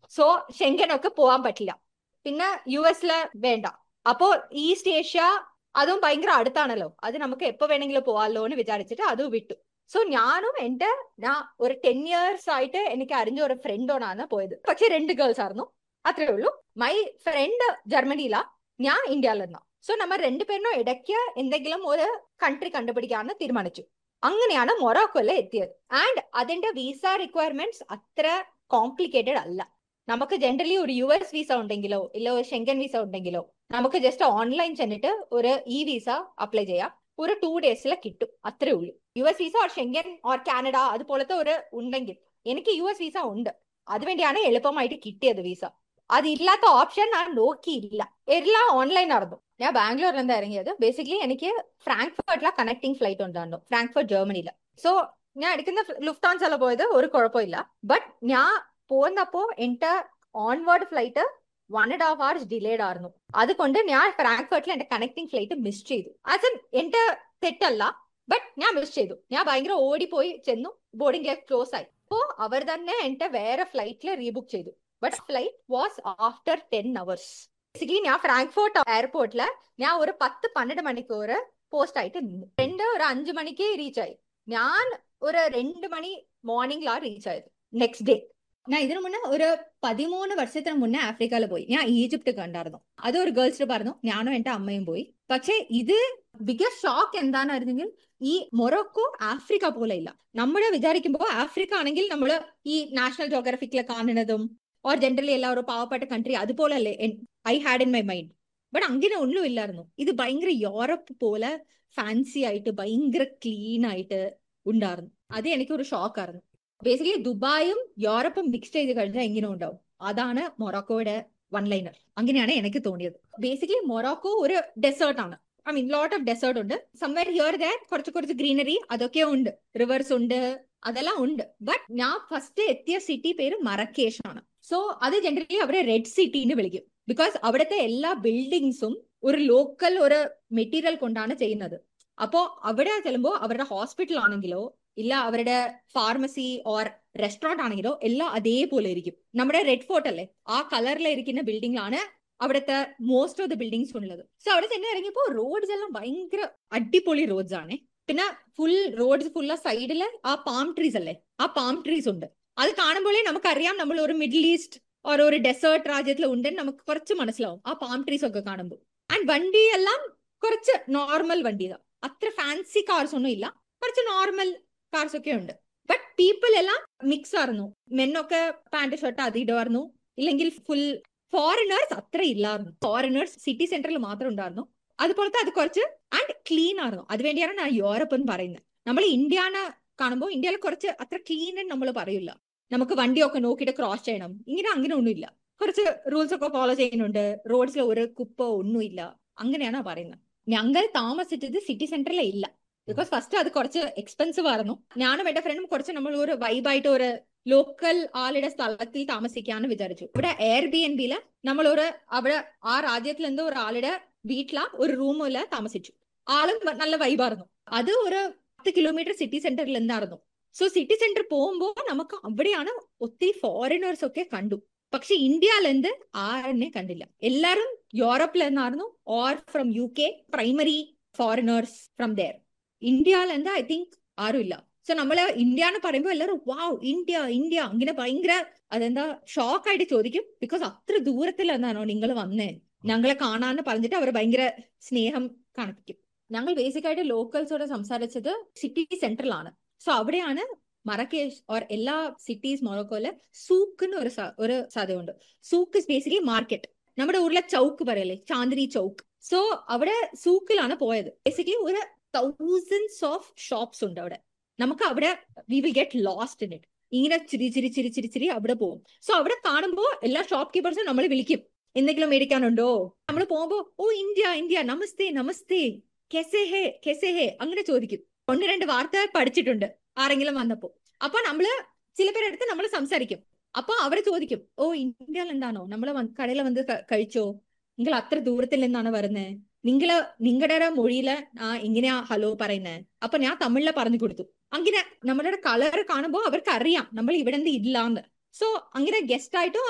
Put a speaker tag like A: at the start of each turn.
A: so Schengen ഒക്കെ പോവാൻ പറ്റില്ല പിന്നെ യു എസിലെ വേണ്ട അപ്പോ ഈസ്റ്റ് ഏഷ്യ അതും ഭയങ്കര അടുത്താണല്ലോ അത് നമുക്ക് എപ്പോ വേണമെങ്കിലും പോവാമല്ലോ എന്ന് വിചാരിച്ചിട്ട് അത് വിട്ടു സോ ഞാനും എന്റെ ഞാൻ ഒരു ടെൻ ഇയേഴ്സ് ആയിട്ട് എനിക്ക് അറിഞ്ഞ ഒരു ഫ്രണ്ടോടാണ് പോയത് പക്ഷെ രണ്ട് ഗേൾസ് ആയിരുന്നു അത്രേ ഉള്ളൂ മൈ ഫ്രണ്ട് ജർമ്മനിയിലാ ഞാൻ ഇന്ത്യയിലെന്നാ സോ നമ്മ രണ്ടുപേരിനും ഇടയ്ക്ക് എന്തെങ്കിലും ഒരു കൺട്രി കണ്ടുപിടിക്കാന്ന് തീരുമാനിച്ചു അങ്ങനെയാണ് മൊറോക്കോയിൽ എത്തിയത് ആൻഡ് അതിന്റെ വിസ റിക്വയർമെന്റ്സ് അത്ര കോംപ്ലിക്കേറ്റഡ് അല്ല നമുക്ക് ജനറലി ഒരു യു എസ് വിസ ഉണ്ടെങ്കിലോ ഇല്ല ഒരു ഷെങ്കൻ വിസ ഉണ്ടെങ്കിലോ നമുക്ക് ജസ്റ്റ് ഓൺലൈൻ ചെന്നിട്ട് ഒരു ഇ വിസ അപ്ലൈ ചെയ്യാം ഒരു ടു ഡേയ്സിൽ കിട്ടും അത്രേ ഉള്ളൂ U S visa or Schengen or Canada അതുപോലത്തെ ഒരു ഉണ്ടെങ്കിൽ എനിക്ക് യു എസ് വിസ ഉണ്ട് അതുവേണ്ടിയാണ് എളുപ്പമായിട്ട് കിട്ടിയത് വിസ അതില്ലാത്ത ഓപ്ഷൻ ഞാൻ നോക്കിയില്ല എല്ലാം ഓൺലൈൻ ആയിരുന്നു ഞാൻ ബാംഗ്ലൂരിൽ നിന്ന് ഇറങ്ങിയത് ബേസിക്കലി എനിക്ക് ഫ്രാങ്ക്ഫർട്ടിലെ കണക്ടിങ് ഫ്ലൈറ്റ് ഉണ്ടായിരുന്നു ഫ്രാങ്ക്ഫർട്ട് ജർമ്മനിയില് സോ ഞാൻ എടുക്കുന്ന ലുഫ്താൻസല പോയത് ഒരു കുഴപ്പമില്ല ബട്ട് ഞാൻ പോകുന്നപ്പോ എന്റെ onward flight one and half hours delayed ആയിരുന്നു അതുകൊണ്ട് ഞാൻ ഫ്രാങ്ക്ഫർട്ടിൽ എന്റെ കണക്ടിങ് ഫ്ലൈറ്റ് മിസ് ചെയ്തു ആസ് എന്റെ തെറ്റല്ല ബട്ട് ഞാൻ മിസ് ചെയ്തു ഞാൻ ഭയങ്കര ഓടിപ്പോയി ചെന്നു ബോർഡിംഗ് ഗേറ്റ് ക്ലോസ് ആയി അപ്പോ അവർ തന്നെ എന്റെ വേറെ ഫ്ലൈറ്റിൽ റീബുക്ക് ചെയ്തു but flight was after ten hours basically ഞാൻ ഫ്രാങ്ക്ഫോർട്ട് എയർപോർട്ടില് ഞാൻ ഒരു പത്ത് പന്ത്രണ്ട് മണിക്കൂർ പോസ്റ്റ് ആയിട്ട് നിന്നു രണ്ട് ഒരു അഞ്ചു മണിക്ക് റീച്ച് ആയി ഞാൻ ഒരു രണ്ട് മണി മോർണിംഗിലാണ് റീച്ച് ആയത് നെക്സ്റ്റ് ഡേ ഞാൻ ഇതിനു മുന്നേ ഒരു പതിമൂന്ന് വർഷത്തിന് മുന്നേ ആഫ്രിക്കയിൽ പോയി ഞാൻ ഈജിപ്ത് കണ്ടായിരുന്നു അത് ഒരു ഗേൾസ് പറഞ്ഞു ഞാനും എന്റെ അമ്മയും പോയി പക്ഷെ ഇത് ബിഗസ്റ്റ് ഷോക്ക് എന്താണെന്നറിഞ്ഞെങ്കിൽ ഈ മൊറോക്കോ ആഫ്രിക്ക പോലെ ഇല്ല നമ്മൾ വിചാരിക്കുമ്പോൾ ആഫ്രിക്ക ആണെങ്കിൽ നമ്മൾ ഈ നാഷണൽ ജോഗ്രഫിക്കിലെ കാണുന്നതും ഓർ ജനറലി എല്ലാ ഒരു പാവപ്പെട്ട കൺട്രി അതുപോലെ അല്ലേ I had in my mind but അങ്ങനെ ഒന്നും ഇല്ലായിരുന്നു ഇത് ഭയങ്കര യൂറപ്പ് പോലെ ഫാൻസി ആയിട്ട് ഭയങ്കര ക്ലീൻ ആയിട്ട് ഉണ്ടായിരുന്നു അത് എനിക്കൊരു ഷോക്കായിരുന്നു ബേസിക്കലി ദുബായും യൂറപ്പും മിക്സ് ചെയ്ത് കഴിഞ്ഞാൽ എങ്ങനെ ഉണ്ടാവും അതാണ് മൊറോക്കോയുടെ വൺ ലൈനർ അങ്ങനെയാണ് എനിക്ക് തോന്നിയത് ബേസിക്കലി മൊറോക്കോ ഒരു ഡെസേർട്ട് ആണ് I mean lot of desert ഉണ്ട് സംവെയർ ഹിയർ ദാൻ കുറച്ച് കുറച്ച് ഗ്രീനറി അതൊക്കെ ഉണ്ട് റിവേഴ്സ് ഉണ്ട് അതെല്ലാം ഉണ്ട് ബട്ട് ഞാൻ ഫസ്റ്റ് എത്തിയ സിറ്റി പേര് മറക്കേഷ് ആണ് സോ അത് ജനറലി അവരെ റെഡ് സിറ്റി എന്ന് വിളിക്കും ബിക്കോസ് അവിടുത്തെ എല്ലാ ബിൽഡിങ്സും ഒരു ലോക്കൽ ഒരു മെറ്റീരിയൽ കൊണ്ടാണ് ചെയ്യുന്നത് അപ്പോ അവിടെ ചെല്ലുമ്പോൾ അവരുടെ ഹോസ്പിറ്റൽ ആണെങ്കിലോ ഇല്ല അവരുടെ ഫാർമസി ഓർ റെസ്റ്റോറന്റ് ആണെങ്കിലോ എല്ലാം അതേപോലെ ഇരിക്കും നമ്മുടെ റെഡ് ഫോർട്ട് അല്ലേ ആ കളറിലിരിക്കുന്ന ബിൽഡിംഗാണ് അവിടുത്തെ മോസ്റ്റ് ഓഫ് ദ ബിൽഡിങ്സ് ഉള്ളത് സോ അവിടെ തന്നെ ഇറങ്ങിയപ്പോ റോഡ്സ് എല്ലാം ഭയങ്കര അടിപൊളി റോഡ്സ് ആണ് പിന്നെ ഫുൾ റോഡ്സ് ഫുള്ള സൈഡില് ആ പാം ട്രീസ് അല്ലേ ആ പാം ട്രീസ് ഉണ്ട് അത് കാണുമ്പോഴേ നമുക്കറിയാം നമ്മൾ ഒരു മിഡിൽ ഈസ്റ്റ് ഓർ ഒരു ഡെസേർട്ട് രാജ്യത്തിൽ ഉണ്ടെന്ന് നമുക്ക് കുറച്ച് മനസ്സിലാവും ആ പാം ട്രീസ് ഒക്കെ കാണുമ്പോൾ ആൻഡ് വണ്ടി എല്ലാം കുറച്ച് നോർമൽ വണ്ടികൾ അത്ര ഫാൻസി കാർസ് ഒന്നും ഇല്ല കുറച്ച് നോർമൽ കാർസ് ഒക്കെ ഉണ്ട് ബട്ട് പീപ്പിൾ എല്ലാം മിക്സ് ആയിരുന്നു മെന്നൊക്കെ പാന്റ് ഷർട്ട് അത് ഇടുമായിരുന്നു ഇല്ലെങ്കിൽ ഫുൾ ഫോറിനേഴ്സ് അത്ര ഇല്ലായിരുന്നു ഫോറിനേഴ്സ് സിറ്റി സെന്ററിൽ മാത്രം ഉണ്ടായിരുന്നു അതുപോലത്തെ അത് കുറച്ച് ആൻഡ് ക്ലീൻ ആയിരുന്നു അതുവേണ്ടിയാണ് ഞാൻ യൂറോപ്പ് എന്ന് പറയുന്നത് നമ്മൾ ഇന്ത്യനെ കാണുമ്പോൾ ഇന്ത്യയിൽ കുറച്ച് അത്ര ക്ലീൻ നമ്മൾ പറയില്ല നമുക്ക് വണ്ടിയൊക്കെ നോക്കിയിട്ട് ക്രോസ് ചെയ്യണം ഇങ്ങനെ അങ്ങനെ ഒന്നുമില്ല കുറച്ച് റൂൾസ് ഒക്കെ ഫോളോ ചെയ്യുന്നുണ്ട് റോഡ്സിൽ ഒരു കുപ്പോ ഒന്നുമില്ല അങ്ങനെയാണ് പറയുന്നത് ഞങ്ങൾ താമസിച്ചത് സിറ്റി സെന്ററിലെ ഇല്ല ബിക്കോസ് ഫസ്റ്റ് അത് കുറച്ച് എക്സ്പെൻസീവ് ആയിരുന്നു ഞാനും എന്റെ ഫ്രണ്ടും കുറച്ച് നമ്മൾ ഒരു വൈബായിട്ട് ഒരു ലോക്കൽ ആളുടെ സ്ഥലത്തിൽ താമസിക്കാന്ന് വിചാരിച്ചു ഇവിടെ എയർ ബി എൻ ബിയില് നമ്മൾ ഒരു അവിടെ ആ രാജ്യത്തിൽ എന്തോ ഒരാളുടെ വീട്ടിലാ ഒരു റൂമില് താമസിച്ചു ആളും നല്ല വൈബായിരുന്നു അത് ഒരു പത്ത് കിലോമീറ്റർ സിറ്റി സെന്ററിൽ എന്തായിരുന്നു സോ സിറ്റി സെന്റർ പോകുമ്പോൾ നമുക്ക് അവിടെയാണ് ഒത്തിരി ഫോറിനേഴ്സ് ഒക്കെ കണ്ടു പക്ഷെ ഇന്ത്യയിലെന്ത് ആരെന്നെ കണ്ടില്ല എല്ലാരും യൂറോപ്പിൽ നിന്നായിരുന്നു or from U K primary foreigners from there ഇന്ത്യയിൽ എന്താ ഐ തിങ്ക് ആരും ഇല്ല സോ നമ്മള് ഇന്ത്യ എന്ന് പറയുമ്പോൾ എല്ലാവരും വാവ് ഇന്ത്യ ഇന്ത്യ അങ്ങനെ ഭയങ്കര അതെന്താ ഷോക്കായിട്ട് ചോദിക്കും ബിക്കോസ് അത്ര ദൂരത്തിൽ എന്നാണോ നിങ്ങൾ വന്നേ ഞങ്ങളെ കാണാന്ന് പറഞ്ഞിട്ട് അവർ ഭയങ്കര സ്നേഹം കാണിപ്പിക്കും ഞങ്ങൾ ബേസിക് ആയിട്ട് ലോക്കൽസോട് സംസാരിച്ചത് സിറ്റി സെന്ററിലാണ് സോ അവിടെയാണ് മറക്കേഷ് ഓർ എല്ലാ സിറ്റീസ് മൊറോക്കോയില് സൂക്ക് ഒരു ഒരു സാധ്യതയുണ്ട് സൂക്ക് ഇസ് ബേസിക്കലി മാർക്കറ്റ് നമ്മുടെ ഊരിലെ ചൗക്ക് പറയല്ലേ ചാന്ദിനി ചൗക്ക് സോ അവിടെ സൂക്കിലാണ് പോയത് ബേസിക്കലി ഒരു തൗസൻഡ്സ് ഓഫ് ഷോപ്സ് ഉണ്ട് അവിടെ നമുക്ക് അവിടെ we will get lost in it ഇങ്ങനെ ചിരി ചിരി ചിരി ചിരി ചിരി അവിടെ പോകും സോ അവിടെ കാണുമ്പോൾ എല്ലാ ഷോപ്പ് കീപ്പേഴ്സും നമ്മൾ വിളിക്കും എന്തെങ്കിലും മേടിക്കാനുണ്ടോ നമ്മൾ പോകുമ്പോ ഓ ഇന്ത്യ ഇന്ത്യ നമസ്തേ നമസ്തേ കെസേ ഹേ കെസേ ഹേ അങ്ങനെ ചോദിക്കും ഒന്ന് രണ്ട് വാർത്ത പഠിച്ചിട്ടുണ്ട് ആരെങ്കിലും വന്നപ്പോ അപ്പൊ നമ്മള് ചില പേരെടുത്ത് നമ്മൾ സംസാരിക്കും അപ്പൊ അവര് ചോദിക്കും ഓ ഇന്ത്യയിൽ എന്താണോ നമ്മള് കടയിൽ വന്ന് കഴിച്ചോ നിങ്ങൾ അത്ര ദൂരത്തിൽ നിന്നാണ് വരുന്നത് നിങ്ങള് നിങ്ങളുടെ മൊഴിയില് ആ ഇങ്ങനെയാ ഹലോ പറയുന്നത് അപ്പൊ ഞാൻ തമിഴില് പറഞ്ഞു കൊടുത്തു അങ്ങനെ നമ്മളുടെ കളർ കാണുമ്പോൾ അവർക്ക് അറിയാം നമ്മൾ ഇവിടെ ഇല്ലാന്ന് സോ അങ്ങനെ ഗസ്റ്റ് ആയിട്ടും